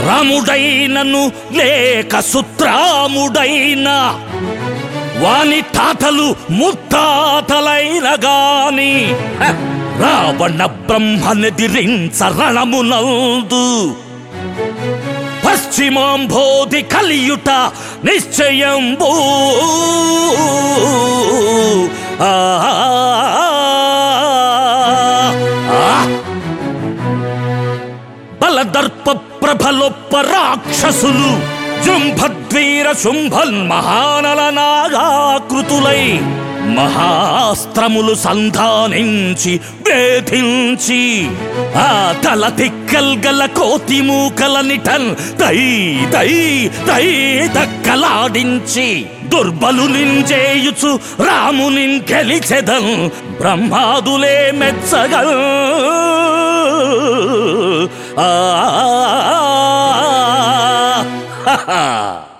రాముడైనను లేక సుత్రాముడైన వాని తాతలు ముత్తాతలైన గాని హ, రావణ బ్రహ్మనెదిరించ రణమునందు పశ్చిమాంబోధి కలియుట నిశ్చయంబూ ఆ ఆ బలదర్ప ప్రభలొప్ప రాక్షసులు జుంభద్వీర శుంభన్ మహానల నాగాకృతులై మహాస్త్రములు సంధానించి వేధించి ఆ తల తిక్కల్గల కోతి మూకల నిటన్ తై తై తై దక్కలాడించి దుర్బలు నింజేయుచు రాముని గెలిచెదన్ బ్రహ్మాదులే మెచ్చగల్ ఆ